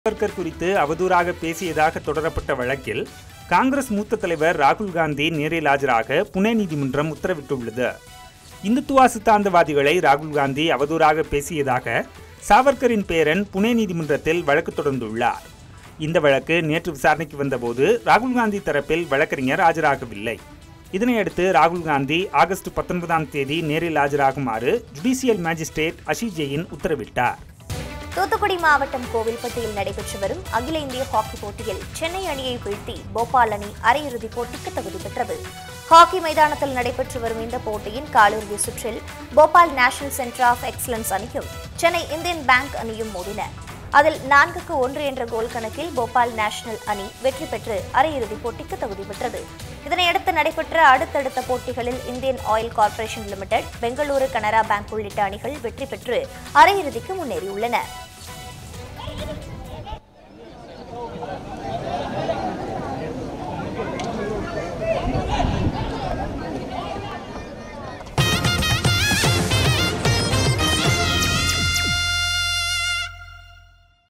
சாவர்கர் குறித்து அவதூறாக பேசியதாக தொடரப்பட்ட வழக்கில் காங்கிரஸ் மூத்த தலைவர் ராகுல் காந்தி நேரில் ஆஜராக புனே நீதிமன்றம் உத்தரவிட்டுள்ளது இந்துத்துவா சித்தாந்தவாதிகளை ராகுல் காந்தி அவதூறாக பேசியதாக சாவர்கரின் பேரன் புனே நீதிமன்றத்தில் வழக்கு தொடர்ந்துள்ளார் இந்த வழக்கு நேற்று விசாரணைக்கு வந்தபோது ராகுல் காந்தி தரப்பில் வழக்கறிஞர் ஆஜராகவில்லை இதனையடுத்து ராகுல் காந்தி ஆகஸ்ட் பத்தொன்பதாம் தேதி நேரில் ஆஜராகுமாறு ஜுடிஷியல் மேஜிஸ்ட்ரேட் அஷித் ஜெயின் உத்தரவிட்டார் தூத்துக்குடி மாவட்டம் கோவில்பட்டியில் நடைபெற்று வரும் அகில இந்திய ஹாக்கி போட்டியில் சென்னை அணியை வீழ்த்தி போபால் அணி அரையிறுதிப் போட்டிக்கு தகுதி பெற்றது ஹாக்கி மைதானத்தில் நடைபெற்று வரும் இந்த போட்டியின் காலிறுதி சுற்றில் Bhopal national centre of excellence அணியும் சென்னை இந்தியன் பேங்க் அணியும் மோதின அதில் நான்குக்கு ஒன்று என்ற கோல் கணக்கில் போபால் நேஷனல் அணி வெற்றி பெற்று அரையிறுதிப் போட்டிக்கு தகுதி பெற்றது இதனையடுத்து நடைபெற்ற அடுத்தடுத்த போட்டிகளில் Indian oil corporation limited Bengaluru Canara bank உள்ளிட்ட அணிகள் வெற்றி பெற்று அரையிறுதிக்கு முன்னேறியுள்ளன